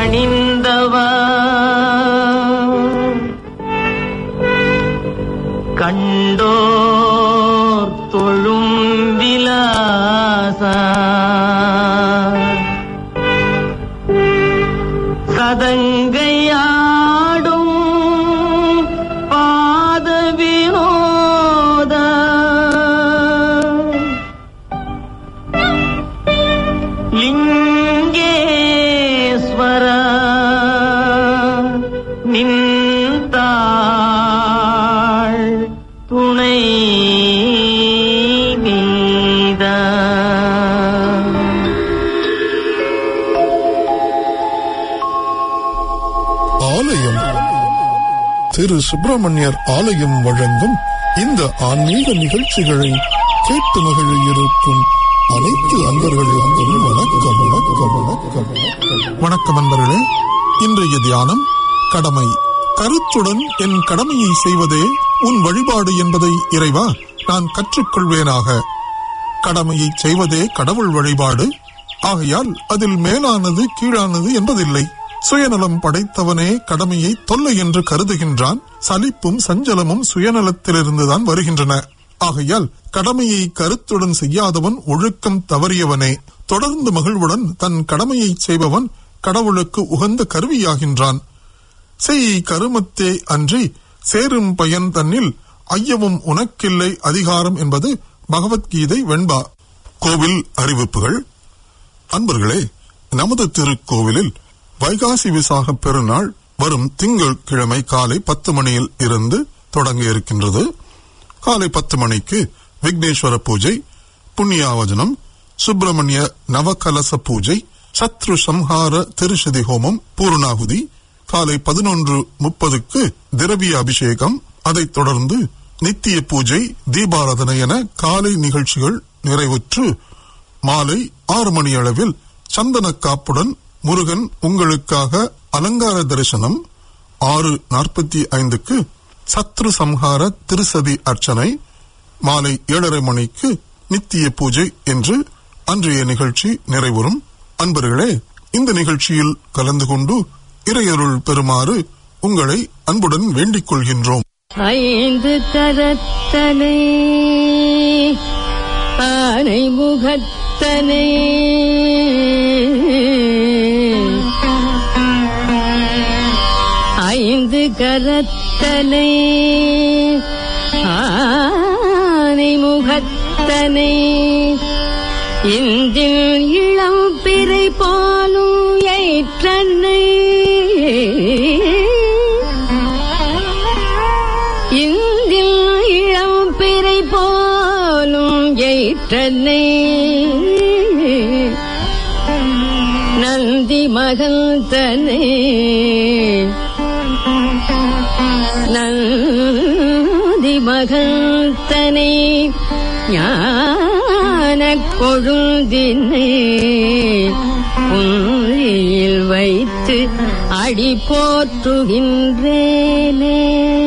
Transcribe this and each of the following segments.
பணிந்தவா கண்டோர் தொழும் விலாசா சதங்கையாடும் பாத வினோத லிங்கேஸ்வர நின்றாள் துணை நீதா ஆலயம் திரு சுப்பிரமணியர் ஆலயம் வழங்கும் இந்த ஆன்மீக நிகழ்ச்சிகளை கேட்டு மகிழ இருக்கும் அனைத்து அன்பர்களுக்கும் வணக்கம் வணக்கம் வணக்கம் வணக்கம் வணக்கம் அன்பர்களே இன்றைய தியானம் கடமை கருத்துடன் என் கடமையை செய்வதே உன் வழிபாடு என்பதை இறைவா நான் கற்றுக்கொள்வேனாக கடமையை செய்வதே கடவுள் வழிபாடு ஆகையால் அதில் மேலானது கீழானது என்பதில்லை சுயநலம் படைத்தவனே கடமையை தொல்லை என்று கருதுகின்றான் சலிப்பும் சஞ்சலமும் சுயநலத்திலிருந்துதான் வருகின்றன ஆகையால் கடமையை கருத்துடன் செய்யாதவன் ஒழுக்கம் தவறியவனே தொடர்ந்து மகிழ்வுடன் தன் கடமையை செய்பவன் கடவுளுக்கு உகந்த கருவியாகின்றான் செய் கருமத்தே அன்றி சேரும் பயன் தன்னில் ஐயமும் உனக்கில்லை அதிகாரம் என்பது பகவத்கீதை வெண்பா கோவில் அறிவிப்புகள் அன்பர்களே நமது திருக்கோவிலில் வைகாசி விசாக பெருநாள் வரும் திங்கள் கிழமை காலை பத்து மணியில் இருந்து தொடங்க இருக்கின்றது காலை பத்து மணிக்கு விக்னேஸ்வர பூஜை புண்ணியாவஜனம் சுப்பிரமணிய நவகலச பூஜை சத்ரு சம்ஹார திருஷதி ஹோமம் பூர்ணாகுதி காலை பதினொன்று முப்பதுக்கு திரவிய அபிஷேகம் அதைத் தொடர்ந்து நித்திய பூஜை தீபாராதனை என காலை நிகழ்ச்சிகள் நிறைவுற்று மாலை ஆறு மணி அளவில் சந்தன காப்புடன் முருகன் உங்களுக்காக அலங்கார தரிசனம் ஆறு நாற்பத்தி ஐந்துக்கு சத்ரு சம்ஹார திருசதி அர்ச்சனை மாலை ஏழரை மணிக்கு நித்திய பூஜை என்று அன்றைய நிகழ்ச்சி நிறைவுறும் அன்பர்களே இந்த நிகழ்ச்சியில் கலந்து கொண்டு இறையருள் பெறுமாறு உங்களை அன்புடன் வேண்டிக் கொள்கின்றோம் ஐந்து கரத்தனை ஆனை முகத்தனை ஐந்து கரத்தனை ஆனை முகத்தனை இந்தில் இளம் பிறை போலும் ஏற்றனை இந்தில் இளம் பிறை போலும் ஏற்றனை நந்தி மகள் தனே நந்தி மகள் தனை ஞான கொழுந்தினை புன்றியில் வைத்து அடி போற்றுகின்றேனே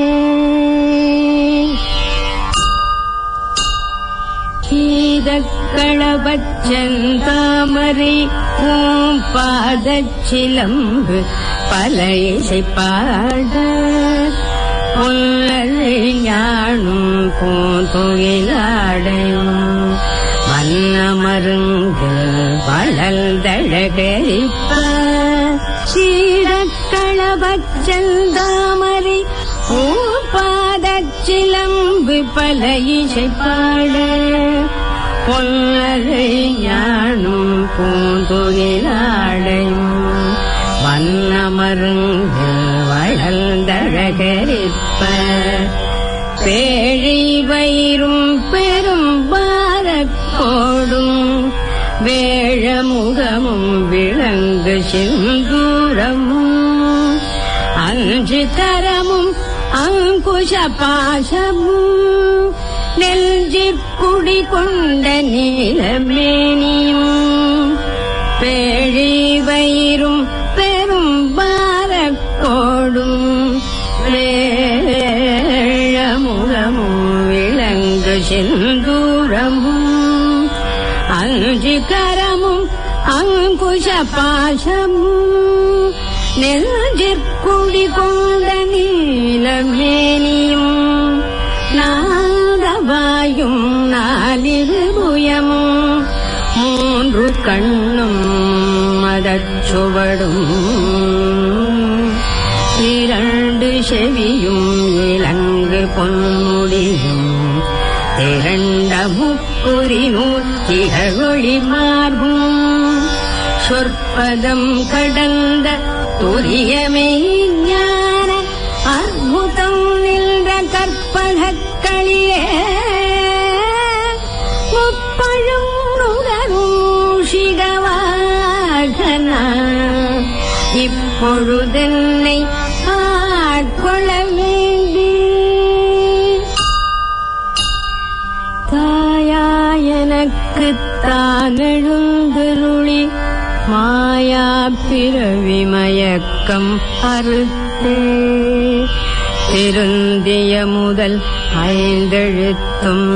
கீதக்களபச்சந்தாமரை பூம் பாதச்சிலம்பு பல இசை பாட புல்லரை ஞானும் பூந்துயிலாடையும் வண்ணமருங்கு வளர்ந்தழகரிப்ப சீரக்களபச்சந்தாமரை பூபாதச்சிலம்பு பல இசை பாட பொல்லரை ஞானும் பூந்துயிலாடையும் வண்ணமருங்கு வளர்ந்தழகரிப்ப பேழை வயிறும் பெரும் பாரக்கோடும் வேழமுகமும் விளங்கு சிந்தூரமும் அஞ்சு தரமும் அங்குஷ பாசமும் நெஞ்சிற்குடி கொண்ட நீலமேனியும் பேழி வயிறும் பெரும் பாரக்கோடும் வேழமுகமும் விளங்கு செந்தூரமும் அஞ்சு கரமும் அங்குஷ பாசமும் நெஞ்சிற்குடி கொண்ட நீலமேனியும் நாதவாயும் நாலிரு புயமும் மூன்று கண்ணும் மதச்சுவடும் இரண்டு செவியும் இலங்கு பொன்முடியும் திரண்ட முக்குறி நூற்றிகளொளி மார்பும் சொற்பதம் கடந்த துரியமே ஞான அற்புதம் நின்ற கற்பகக்களியே முப்பழும் நுகரூஷிகவாகனா இப்பொழுதென்னை ஆட்கொள்ள வேண்டி தாயா எனக்கு தான் எழுந்தருளி மாயா பிறவி மயக்கம் அறுத்தே திருந்திய முதல் ஐந்தெழுத்தும்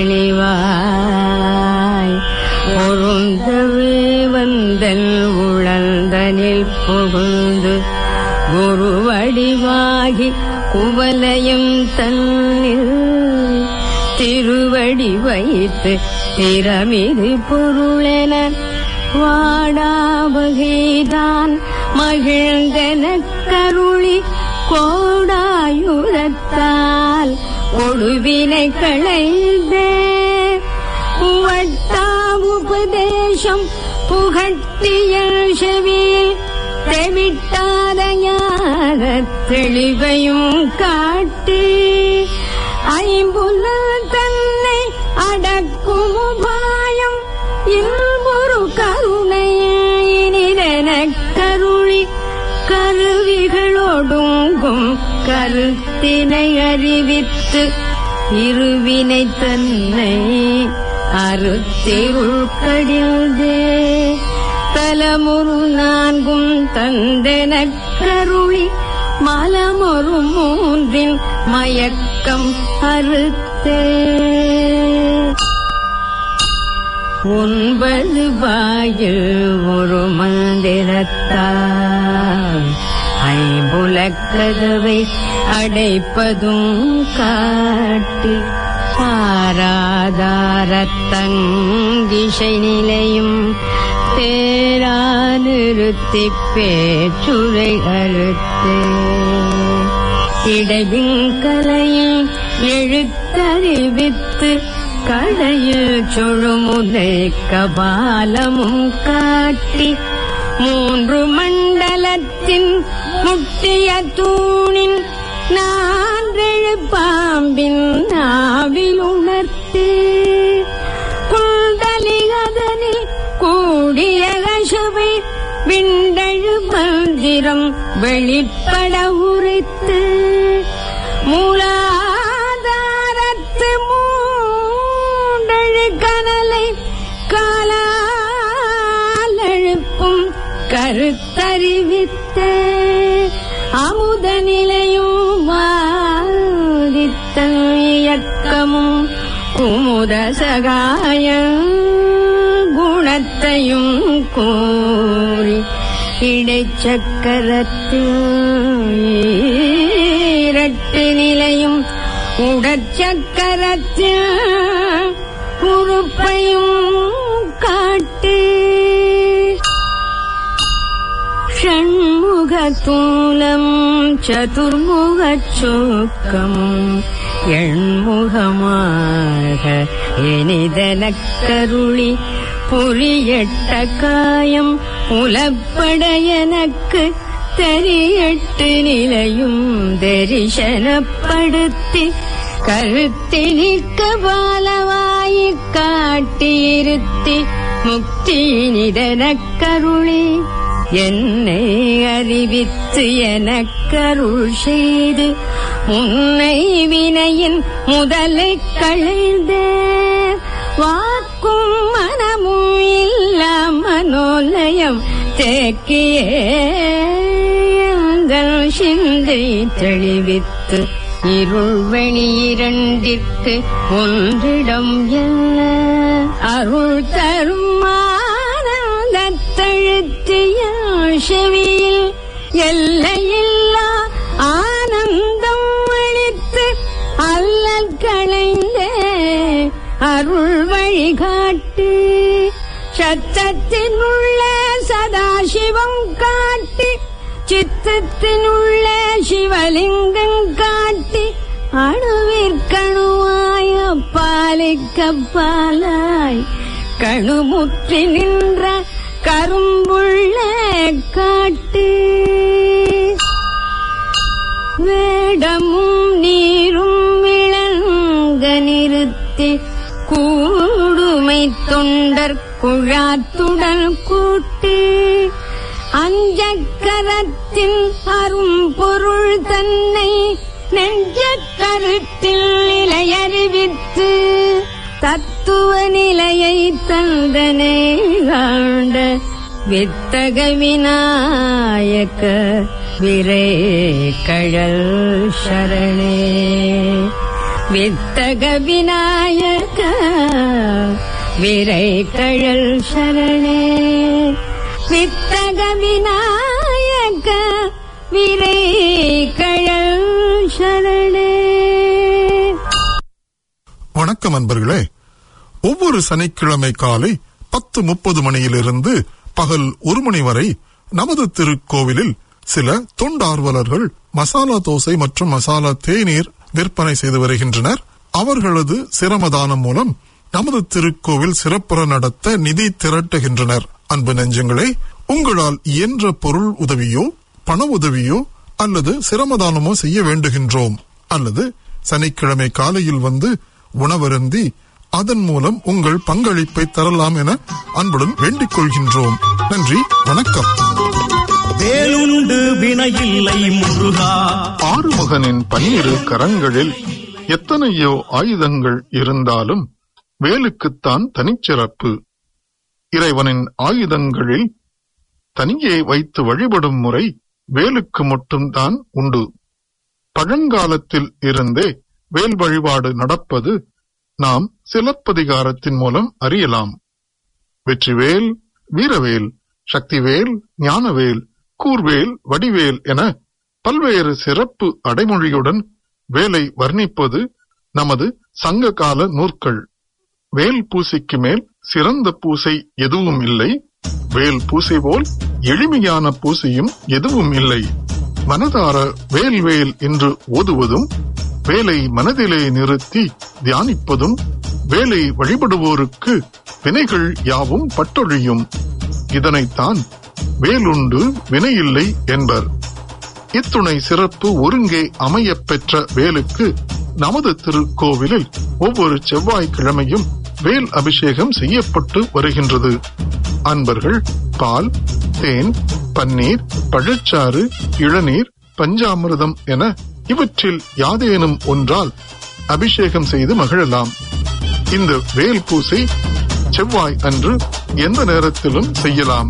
தெளிவாய் பொருந்தவே வந்தன் உழந்தனில் புகுந்து குருவடிவாகி குவலயம் தன்னில் திருவடி வைத்து திறமிது பொருளென வாடாவகைதான் மகிழ்ந்தன கருளி கோடாயுரத்தால் ஒடுவினை களைந்தே வட்டா உபதேசம் புகட்டிய செவியில் தெவிட்டாத ஞான தெளிவையும் காட்டி ஐம்புல தன்னை அடக்கும் உபாயம் இன்பொரு கருணையினிதென கருளி கருவிகளோடுங்கும் கருத்தினை அறிவித்து இருவினை தன்னை அறுத்திருள் கடிந்தே தலமுரு நான்கும் தந்தெனக் கருளி மலமொரு மூன்றின் மயக்கம் அறுத்தே ஒன்பது வாயில் ஒரு மந்திரத்தால் ஐம்புலக்கதவை அடைப்பதும் காட்டி பாராதாரத்தங்கிசை நிலையும் தேரா நிறுத்தி பேச்சுரை அறுத்தே இடைவிங்கலையை எழுத்தறிவித்து கடையில் சுழுமுதை கபாலமும் காட்டி மூன்று மண்டலத்தின் முட்டிய தூணின் நான்றெழு பாம்பின் நாவில் உணர்த்து குண்டலிகதனில் கூடிய கசவை விண்டழு மந்திரம் வெளிப்பட உரைத்து மூலாதாரத்து மூண்டழு கனலை காலாலெழுப்பும் கருத்தறிவித்த அமுத நிலையும் வாதித்த இயக்கமும் குமுத சகாய குணத்தையும் கூறி இடைச்சக்கரத்தில் இரட்டு நிலையும் உடற்சக்கரத்தில் உறுப்பையும் காட்டு ஷண்முகத்தூலம் சதுர்முகச் சோக்கமும் எண்முகமாக இனிதனக் கருளி புரியட்ட காயம் புலப்பட எனக்கு தெரியட்டு நிலையும் தரிசனப்படுத்தி கருத்தினிக்க பாலவாயி காட்டியிருத்தி முக்தி நிதனக் கருளி என்னை அறிவித்து எனக்கருள் செய்து உன்னை வினையின் முதலை களைந்த வாக்கும் மனமும் இல்ல மனோலயம் தேக்கியே எங்கள் சிந்தை தெளிவித்து இருள் வெளி இரண்டிற்கு ஒன்றிடம் என்ன அருள் தரும் ஆனந்தத்தழுத்திய செவியில் எல்லையில்லா ஆனந்தம் அளித்து அல்லல் களைந்தே அருள் வழிகாட்டு சத்தத்தின் உள்ள சதாசிவம் காட்டி சித்தத்தின் உள்ள சிவலிங்கம் காட்டி அணுவிற்கணுவாய பாலிக்கப்பாலாய் கணுமுற்றி நின்ற கரும்புள்ள காட்டு வேடமும் நீரும் விளங்க நிறுத்தி கூடுமை தொண்டர் குழாத்துடன் கூட்டு அஞ்சக்கரத்தின் அரும்பொருள் தன்னை நெஞ்ச கருத்தில் நிலையறிவித்து தத்துவ நிலையை தந்தனை ஆண்ட வித்தக விநாயக விரை கழல் சரணே வித்தக விநாயக விரை கழல் சரணே வித்தக விநாயக விரை கழல் சரணே வணக்கம் அன்பர்களே ஒவ்வொரு சனிக்கிழமை காலை பத்து முப்பது மணியிலிருந்து பகல் ஒரு மணி வரை நமது திருக்கோவிலில் சில தொண்டார்வலர்கள் மசாலா தோசை மற்றும் மசாலா தேநீர் விற்பனை செய்து வருகின்றனர் அவர்களது சிரமதானம் மூலம் நமது திருக்கோவில் சிறப்புற நடத்த நிதி திரட்டுகின்றனர் அன்பு நெஞ்சங்களே உங்களால் இயன்ற பொருள் உதவியோ பண உதவியோ அல்லது சிரமதானமோ செய்ய வேண்டுகின்றோம் அல்லது சனிக்கிழமை காலையில் வந்து உணவருந்தி அதன் மூலம் உங்கள் பங்களிப்பை தரலாம் என அன்புடன் வேண்டிக் கொள்கின்றோம் நன்றி வணக்கம் வேலுண்டு வினையில்லை முருகா ஆறுமுகனின் பன்னிரு கரங்களில் எத்தனையோ ஆயுதங்கள் இருந்தாலும் வேலுக்குத்தான் தனிச்சிறப்பு இறைவனின் ஆயுதங்களில் தனியே வைத்து வழிபடும் முறை வேலுக்கு மட்டும்தான் உண்டு பழங்காலத்தில் இருந்தே வேல் வழிபாடு நடப்பது நாம் சிலப்பதிகாரத்தின் மூலம் அறியலாம் வெற்றிவேல் வீரவேல் சக்திவேல் ஞானவேல் கூர்வேல் வடிவேல் என பல்வேறு சிறப்பு அடைமொழியுடன் வேலை வர்ணிப்பது நமது சங்க கால நூற்கள் வேல் பூசைக்கு மேல் சிறந்த பூசை எதுவும் இல்லை வேல் பூசை போல் எளிமையான பூசையும் எதுவும் இல்லை மனதார வேல் வேல் என்று ஓதுவதும் வேலை மனதிலே நிறுத்தி தியானிப்பதும் வேலை வழிபடுவோருக்கு வினைகள் யாவும் பட்டொழியும் இதனைத்தான் வேலுண்டு வினையில்லை என்பர் இத்துணை சிறப்பு ஒருங்கே அமையப் பெற்ற வேலுக்கு நமது திருக்கோவிலில் ஒவ்வொரு செவ்வாய்க்கிழமையும் வேல் அபிஷேகம் செய்யப்பட்டு வருகின்றது அன்பர்கள் பால் தேன் பன்னீர் பழச்சாறு இளநீர் பஞ்சாமிர்தம் என இவற்றில் யாதேனும் ஒன்றால் அபிஷேகம் செய்து மகிழலாம் இந்த வேல் பூசை செவ்வாய் அன்று எந்த நேரத்திலும் செய்யலாம்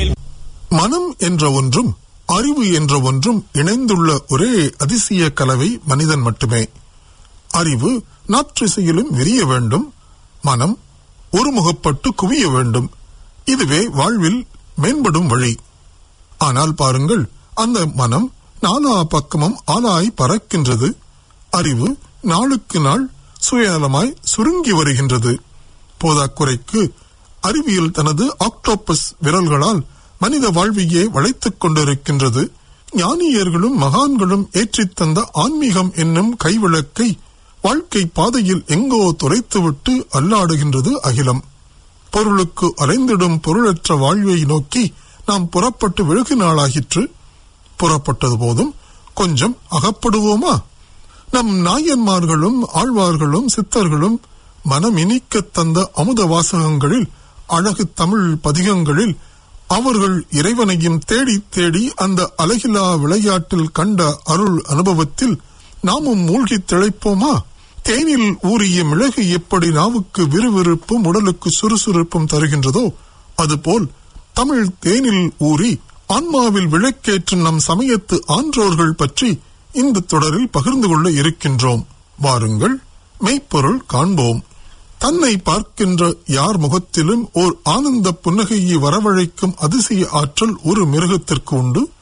மனம் என்ற ஒன்றும் அறிவு என்ற ஒன்றும் இணைந்துள்ள ஒரே அதிசய கலவை மனிதன் மட்டுமே அறிவு நாற்றிசையிலும் விரிய வேண்டும் மனம் ஒருமுகப்பட்டு குவிய வேண்டும் இதுவே வாழ்வில் மேம்படும் வழி ஆனால் பாருங்கள் அந்த மனம் நாலா பக்கமும் ஆளாய் பறக்கின்றது அறிவு நாளுக்கு நாள் சுயநலமாய் சுருங்கி வருகின்றது போதாக்குறைக்கு அறிவியல் தனது ஆக்டோபஸ் விரல்களால் மனித வாழ்வையே வளைத்துக் கொண்டிருக்கின்றது ஞானியர்களும் மகான்களும் ஏற்றித் தந்த ஆன்மீகம் என்னும் கைவிளக்கை வாழ்க்கை பாதையில் எங்கோ தொலைத்துவிட்டு அல்லாடுகின்றது அகிலம் பொருளுக்கு அலைந்திடும் பொருளற்ற வாழ்வை நோக்கி நாம் புறப்பட்டு வெகு நாளாகிற்று புறப்பட்டது போதும் கொஞ்சம் அகப்படுவோமா நம் நாயன்மார்களும் ஆழ்வார்களும் சித்தர்களும் மனம் இனிக்கத் தந்த அமுத வாசகங்களில் அழகு தமிழ் பதிகங்களில் அவர்கள் இறைவனையும் தேடி தேடி அந்த அழகிலா விளையாட்டில் கண்ட அருள் அனுபவத்தில் நாமும் மூழ்கி திளைப்போமா தேனில் ஊறிய மிளகு எப்படி நாவுக்கு விறுவிறுப்பும் உடலுக்கு சுறுசுறுப்பும் தருகின்றதோ அதுபோல் தமிழ் தேனில் ஊறி ஆன்மாவில் விளக்கேற்றும் நம் சமயத்து ஆன்றோர்கள் பற்றி இந்த தொடரில் பகிர்ந்து கொள்ள இருக்கின்றோம் வாருங்கள் மெய்ப்பொருள் காண்போம் தன்னை பார்க்கின்ற யார் முகத்திலும் ஓர் ஆனந்த புன்னகையை வரவழைக்கும் அதிசய ஆற்றல் ஒரு மிருகத்திற்கு உண்டு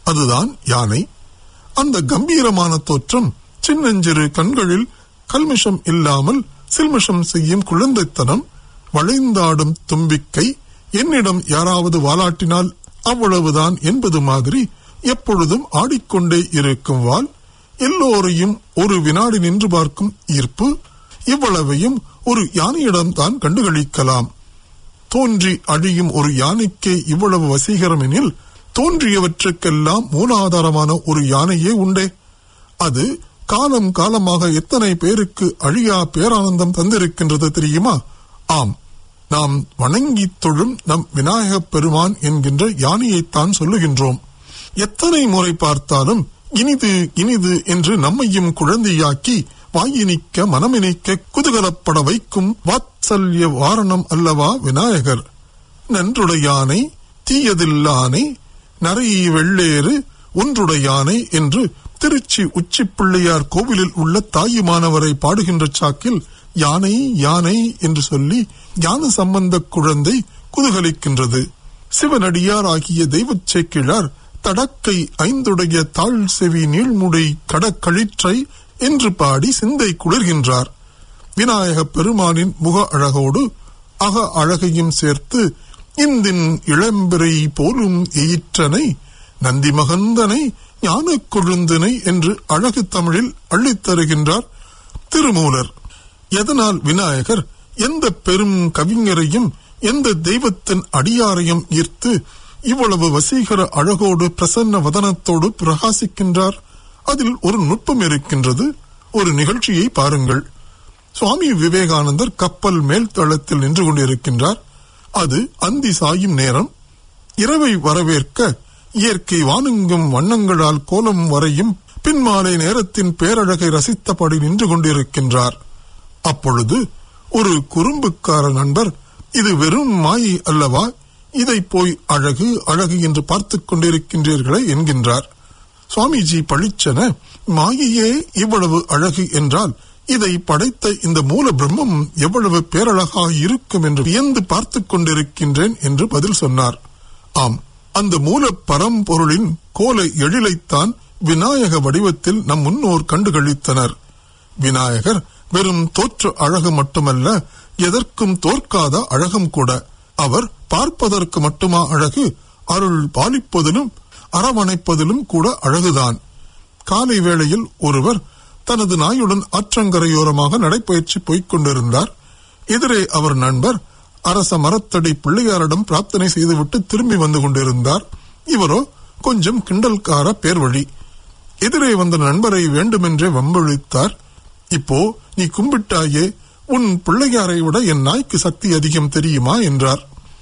அதுதான் யானை அந்த கம்பீரமான தோற்றம் சின்னஞ்சிறு கண்களில் கல்மிஷம் இல்லாமல் சில்மிஷம் செய்யும் குழந்தைத்தனம் வளைந்தாடும் தும்பிக்கை என்னிடம் யாராவது வாலாட்டினால் அவ்வளவுதான் என்பது மாதிரி எப்பொழுதும் ஆடிக்கொண்டே இருக்கும் வாள் எல்லோரையும் ஒரு வினாடி நின்று பார்க்கும் ஈர்ப்பு இவ்வளவையும் ஒரு யானையிடம்தான் கண்டுகளிக்கலாம் தோன்றி அழியும் ஒரு யானைக்கே இவ்வளவு வசீகரம் எனில் தோன்றியவற்றுக்கெல்லாம் மூலாதாரமான ஒரு யானையே உண்டே அது காலம் காலமாக எத்தனை பேருக்கு அழியா பேரானந்தம் தந்திருக்கின்றது தெரியுமா ஆம் நாம் வணங்கி தொழும் நம் விநாயகப் பெருமான் என்கின்ற யானையைத்தான் சொல்லுகின்றோம் எத்தனை முறை பார்த்தாலும் இனிது இனிது என்று நம்மையும் குழந்தையாக்கி வாயினிக்க மனமினிக்க குதூகலப்பட வைக்கும் வாத்சல்ய வாரணம் அல்லவா விநாயகர் நன்றுடையானை தீயதில்லானை நரை வெள்ளேறு ஒன்றுடையானை என்று திருச்சி உச்சி பிள்ளையார் கோவிலில் உள்ள தாயுமானவரை பாடுகின்ற சாக்கில் யானை யானை என்று சொல்லி ஞான சம்பந்த குழந்தை குதூகலிக்கின்றது சிவனடியார் ஆகிய தெய்வச் சேக்கிழார் தடக்கை ஐந்துடைய தாழ் செவி நீள்முடை கடக்களிற்றை என்று பாடி சிந்தை குளிர்கின்றார் விநாயக பெருமானின் முக அழகோடு அக அழகையும் சேர்த்து இந்தின் இளம்பிறை போலும் எயிற்றனை நந்தி மகந்தனை ஞான கொழுந்தனை என்று அழகு தமிழில் அள்ளித் தருகின்றார் திருமூலர் எதனால் விநாயகர் எந்த பெரும் கவிஞரையும் எந்த தெய்வத்தின் அடியாரையும் ஈர்த்து இவ்வளவு வசீகர அழகோடு பிரசன்ன வதனத்தோடு பிரகாசிக்கின்றார் அதில் ஒரு நுட்பம் இருக்கின்றது ஒரு நிகழ்ச்சியை பாருங்கள் சுவாமி விவேகானந்தர் கப்பல் மேல் தளத்தில் நின்று கொண்டிருக்கின்றார் அது அந்தி சாயும் நேரம் இரவை வரவேற்க இயற்கை வானுங்கும் வண்ணங்களால் கோலம் வரையும் பின்மாலை நேரத்தின் பேரழகை ரசித்தபடி நின்று கொண்டிருக்கின்றார் அப்பொழுது ஒரு குறும்புக்கார நண்பர் இது வெறும் மாயை அல்லவா இதை போய் அழகு அழகு என்று பார்த்துக் கொண்டிருக்கின்றீர்களே என்கின்றார் சுவாமிஜி பழிச்சென மாயையே இவ்வளவு அழகு என்றால் இதை படைத்த இந்த மூல பிரம்மம் எவ்வளவு பேரழகாக இருக்கும் என்று வியந்து பார்த்துக் கொண்டிருக்கின்றேன் என்று பதில் சொன்னார் ஆம் அந்த மூல பரம்பொருளின் கோல எழிலைத்தான் விநாயக வடிவத்தில் நம் முன்னோர் கண்டுகளித்தனர் விநாயகர் வெறும் தோற்ற அழகு மட்டுமல்ல எதற்கும் தோற்காத அழகும் கூட அவர் பார்ப்பதற்கு மட்டுமா அழகு அருள் பாலிப்பதிலும் அரவணைப்பதிலும் கூட அழகுதான் காலை வேளையில் ஒருவர் தனது நாயுடன் ஆற்றங்கரையோரமாக நடைபயிற்சி போய்க் கொண்டிருந்தார் எதிரே அவர் நண்பர் அரச மரத்தடி பிள்ளையாரிடம் பிரார்த்தனை செய்துவிட்டு திரும்பி வந்து கொண்டிருந்தார் இவரோ கொஞ்சம் கிண்டல்கார பேர் வழி எதிரே வந்த நண்பரை வேண்டுமென்றே வம்பழித்தார் இப்போ நீ கும்பிட்டாயே உன் பிள்ளையாரை விட என் நாய்க்கு சக்தி அதிகம் தெரியுமா என்றார்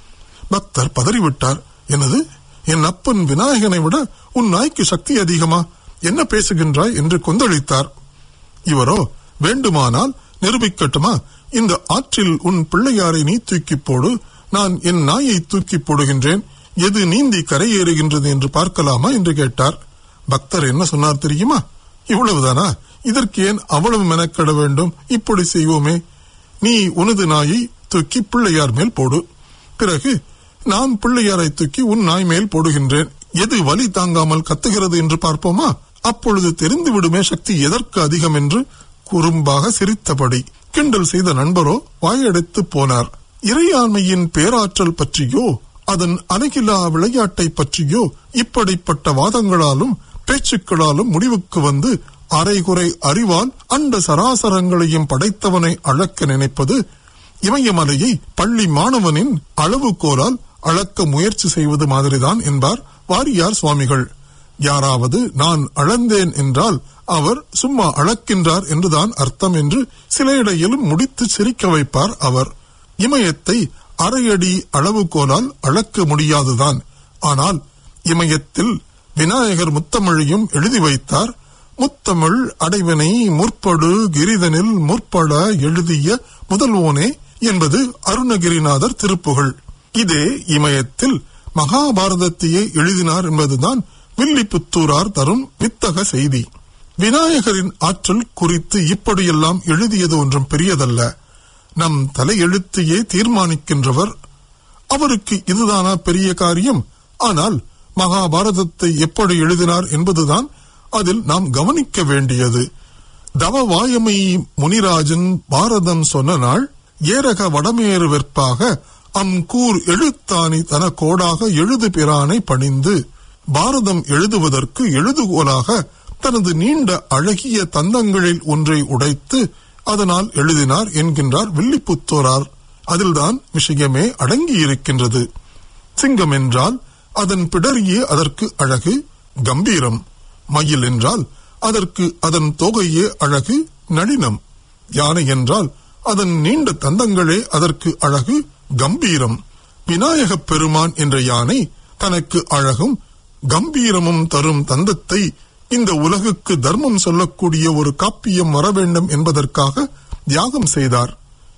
பக்தர் பதறிவிட்டார் எனது என் அப்பன் விநாயகனை விட உன் நாய்க்கு சக்தி அதிகமா என்ன பேசுகின்றாய் என்று கொந்தளித்தார் இவரோ வேண்டுமானால் நிரூபிக்கட்டுமா இந்த ஆற்றில் உன் பிள்ளையாரை நீ தூக்கி போடு நான் என் நாயை தூக்கி போடுகின்றேன் எது நீந்தி கரையேறுகின்றது என்று பார்க்கலாமா என்று கேட்டார் பக்தர் என்ன சொன்னார் தெரியுமா இவ்வளவுதானா இதற்கு ஏன் அவ்வளவு மெனக்கட வேண்டும் இப்படி செய்வோமே நீ உனது நாயை தூக்கி பிள்ளையார் மேல் போடு பிறகு நான் பிள்ளையாரை தூக்கி உன் நாய் மேல் போடுகின்றேன் எது வலி தாங்காமல் கத்துகிறது என்று பார்ப்போமா அப்பொழுது தெரிந்து விடுமே சக்தி எதற்கு அதிகம் என்று குறும்பாக சிரித்தபடி கிண்டல் செய்த நண்பரோ வாயடைத்து போனார் இறையாண்மையின் பேராற்றல் பற்றியோ அதன் அணுகிலா விளையாட்டை பற்றியோ இப்படிப்பட்ட வாதங்களாலும் பேச்சுக்களாலும் முடிவுக்கு வந்து அரைகுறை அறிவால் அண்ட சராசரங்களையும் படைத்தவனை அளக்க நினைப்பது இமயமலையை பள்ளி மாணவனின் அளவுகோலால் அளக்க முயற்சி செய்வது மாதிரிதான் என்பார் வாரியார் சுவாமிகள் யாராவது நான் அளந்தேன் என்றால் அவர் சும்மா அளக்கின்றார் என்றுதான் அர்த்தம் என்று சில இடையிலும் முடித்து சிரிக்க வைப்பார் அவர் இமயத்தை அரையடி அளவுகோலால் அளக்க முடியாதுதான் ஆனால் இமயத்தில் விநாயகர் முத்தமிழையும் எழுதி வைத்தார் முத்தமிழ் அடைவினை முற்படு கிரிதனில் முற்பட எழுதிய முதல்வோனே என்பது அருணகிரிநாதர் திருப்புகழ் இதே இமயத்தில் மகாபாரதத்தையே எழுதினார் என்பதுதான் வில்லிபுத்தூரார் தரும் வித்தக செய்தி விநாயகரின் ஆற்றல் குறித்து இப்படியெல்லாம் எழுதியது ஒன்றும் பெரியதல்ல நம் தலையெழுத்தையே தீர்மானிக்கின்றவர் அவருக்கு இதுதானா பெரிய காரியம் ஆனால் மகாபாரதத்தை எப்படி எழுதினார் என்பதுதான் அதில் நாம் கவனிக்க வேண்டியது தவவாயமை முனிராஜன் பாரதம் சொன்ன நாள் ஏரக வடமேறு வெற்பாக அம் கூர் எழுத்தாணி தன கோடாக எழுது பிரானை பணிந்து பாரதம் எழுதுவதற்கு எழுதுகோலாக தனது நீண்ட அழகிய தந்தங்களில் ஒன்றை உடைத்து அதனால் எழுதினார் என்கின்றார் வில்லிபுத்தோரார் அதில்தான் விஷயமே அடங்கியிருக்கின்றது சிங்கம் என்றால் அதன் பிடரியே அதற்கு அழகு கம்பீரம் மயில் என்றால் அதற்கு அதன் தோகையே அழகு நளினம் யானை என்றால் அதன் நீண்ட தந்தங்களே அதற்கு அழகு கம்பீரம் விநாயகப் பெருமான் என்ற யானை தனக்கு அழகும் கம்பீரமும் தரும் தந்தத்தை இந்த உலகுக்கு தர்மம் சொல்லக்கூடிய ஒரு காப்பியம் வர வேண்டும் என்பதற்காக தியாகம் செய்தார்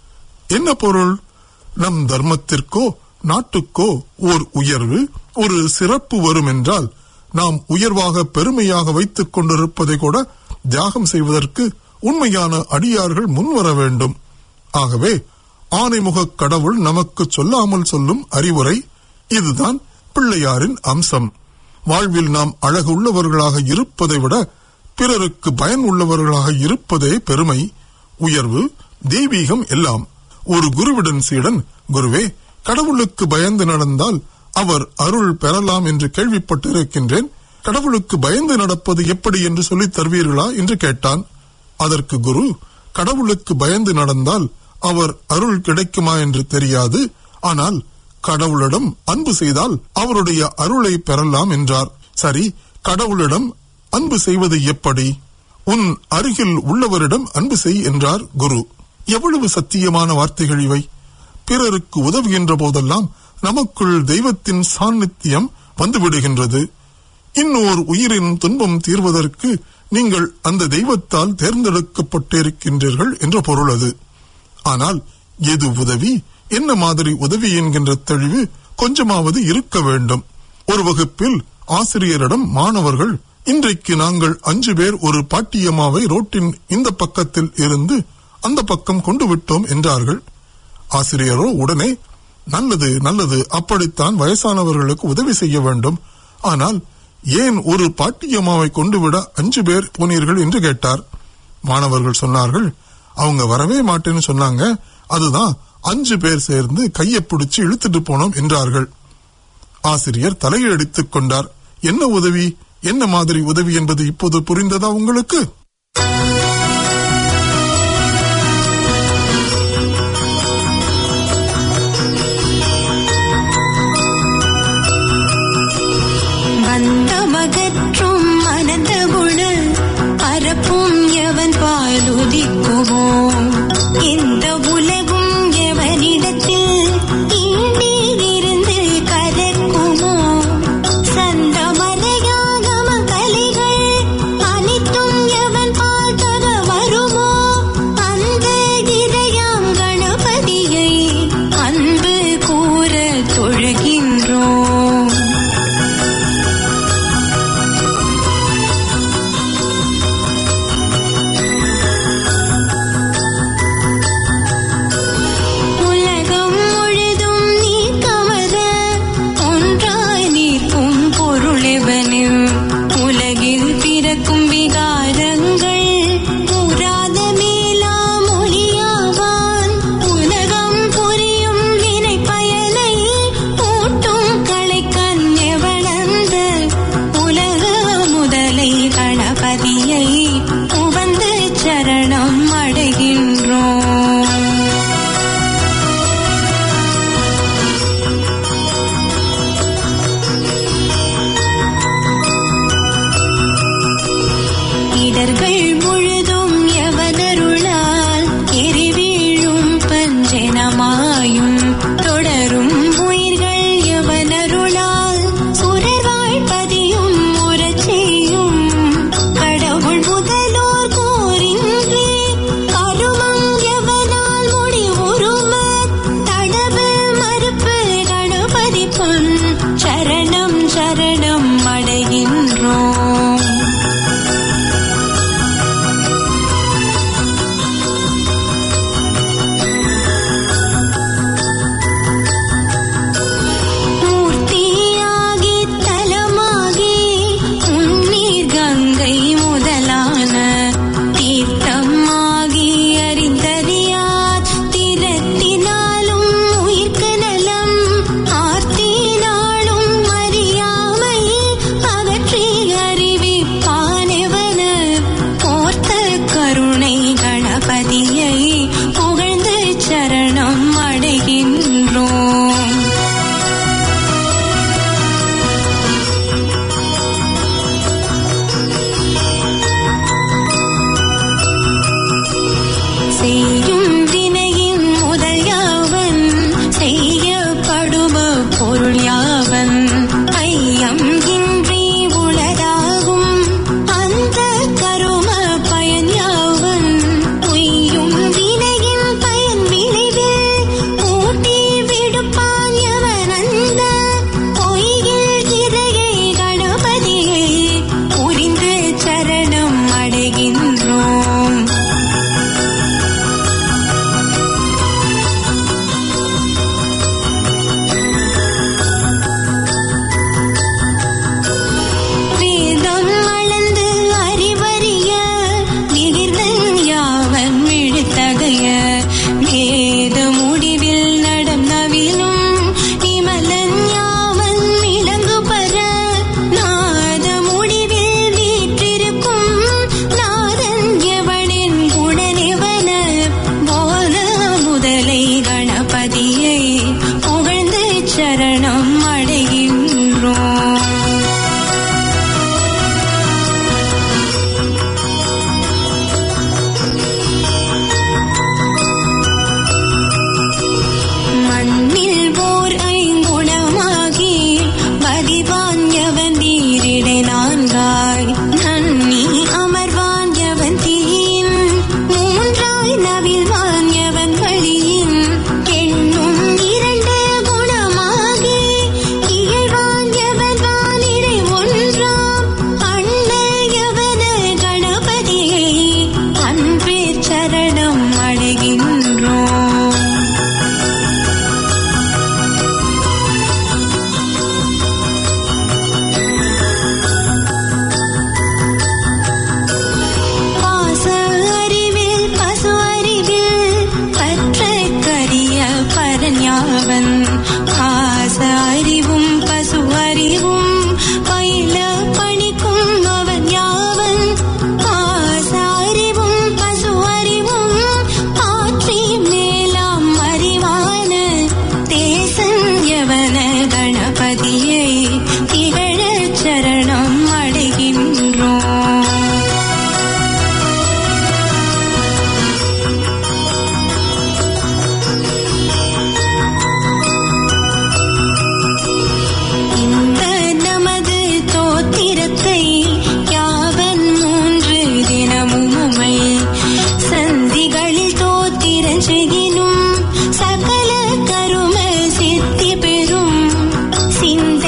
என்ன பொருள் நம் தர்மத்திற்கோ நாட்டுக்கோ ஓர் உயர்வு ஒரு சிறப்பு வரும் என்றால் நாம் உயர்வாக பெருமையாக வைத்துக் கொண்டிருப்பதை கூட தியாகம் செய்வதற்கு உண்மையான அடியார்கள் முன்வர வேண்டும் ஆகவே ஆனைமுகக் கடவுள் நமக்கு சொல்லாமல் சொல்லும் அறிவுரை இதுதான் பிள்ளையாரின் அம்சம் வாழ்வில் நாம் அழகுள்ளவர்களாக இருப்பதை விட பிறருக்கு பயன் உள்ளவர்களாக இருப்பதே பெருமை உயர்வு தெய்வீகம் எல்லாம் ஒரு குருவிடன் சீடன் குருவே கடவுளுக்கு பயந்து நடந்தால் அவர் அருள் பெறலாம் என்று கேள்விப்பட்டிருக்கின்றேன் கடவுளுக்கு பயந்து நடப்பது எப்படி என்று சொல்லித் தருவீர்களா என்று கேட்டான் அதற்கு குரு கடவுளுக்கு பயந்து நடந்தால் அவர் அருள் கிடைக்குமா என்று தெரியாது ஆனால் கடவுளிடம் அன்பு செய்தால் அவருடைய அருளை பெறலாம் என்றார் சரி கடவுளிடம் அன்பு செய்வது எப்படி உன் அருகில் உள்ளவரிடம் அன்பு செய் என்றார் குரு எவ்வளவு சத்தியமான வார்த்தைகள் இவை பிறருக்கு உதவுகின்ற போதெல்லாம் நமக்குள் தெய்வத்தின் சாநித்தியம் வந்துவிடுகின்றது இன்னொரு உயிரின் துன்பம் தீர்வதற்கு நீங்கள் அந்த தெய்வத்தால் தேர்ந்தெடுக்கப்பட்டிருக்கின்றீர்கள் என்ற பொருள் அது ஆனால் எது உதவி என்ன மாதிரி உதவி என்கின்ற தெளிவு கொஞ்சமாவது இருக்க வேண்டும் ஒரு வகுப்பில் ஆசிரியரிடம் மாணவர்கள் இன்றைக்கு நாங்கள் அஞ்சு பேர் ஒரு பாட்டியம்மாவை ரோட்டின் இந்த பக்கத்தில் இருந்து அந்த பக்கம் கொண்டு விட்டோம் என்றார்கள் ஆசிரியரோ உடனே நல்லது நல்லது அப்படித்தான் வயசானவர்களுக்கு உதவி செய்ய வேண்டும் ஆனால் ஏன் ஒரு பாட்டியம்மாவை கொண்டு விட அஞ்சு பேர் போனீர்கள் என்று கேட்டார் மாணவர்கள் சொன்னார்கள் அவங்க வரவே மாட்டேன்னு சொன்னாங்க அதுதான் அஞ்சு பேர் சேர்ந்து கையை பிடிச்சு இழுத்துட்டு போனோம் என்றார்கள் ஆசிரியர் தலையடித்துக் கொண்டார் என்ன உதவி என்ன மாதிரி உதவி என்பது இப்போது புரிந்ததா உங்களுக்கு பந்தமகற்றும் மனத குண பரப்பும் எவன் பாலுதிக்குமோ இந்த உலகும் எவனிடத்தில் ஈண்டி இருந்து கலக்குமோ சந்தமலையாகம கலைகள் அனைத்தும் எவன் பால்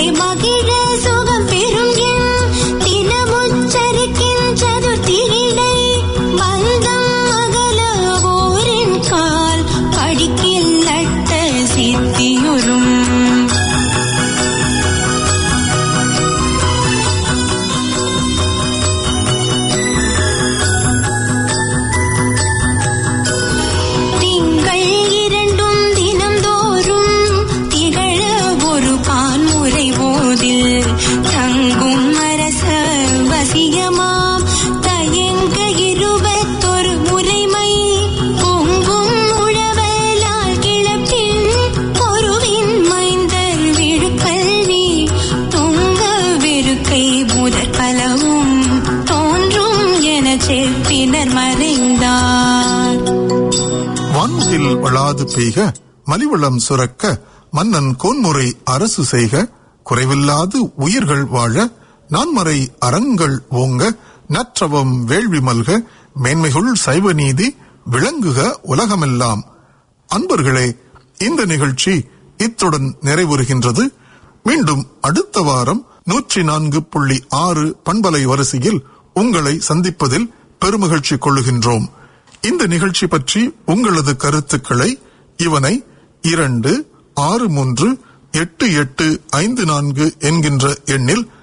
மகிழ சுகம் பெறும் என் தினமுச்சரிக்கின் சதுர்த்தியிடை பந்தம் அகல ஓரின் கால் படிக்கில் நட்ட சித்தியுறும் திங்கள் இரண்டும் தினம்தோறும் திகழ ஒரு பான்முறை போதில் தங்கும் அரச வசியமாம் தயங்க இருபத்தொரு முறைமை பொங்கும் உழவலால் கிளப்பின் பொருவின் மைந்தர் விழுக்கல்வி தொங்க வெறுக்கை முதற் பலவும் தோன்றும் என செப்பினர் மறைந்தார் வான்முகில் வளாது பெய்க மலிவளம் சுரக்க மன்னன் கோன்முறை அரசு செய்க குறைவில்லாது உயிர்கள் வாழ நான்மறை அறங்கள் ஓங்க நற்றவம் வேள்வி மல்க மேன்மைகுள் சைவ நீதி விளங்குக உலகமெல்லாம் அன்பர்களே இந்த நிகழ்ச்சி இத்துடன் நிறைவுறுகின்றது மீண்டும் அடுத்த வாரம் நூற்றி நான்கு புள்ளி ஆறு பண்பலை வரிசையில் உங்களை சந்திப்பதில் பெருமகிழ்ச்சி கொள்ளுகின்றோம் இந்த நிகழ்ச்சி பற்றி உங்களது கருத்துக்களை இவனை இரண்டு ஆறு மூன்று எட்டு எட்டு ஐந்து நான்கு என்கின்ற எண்ணில்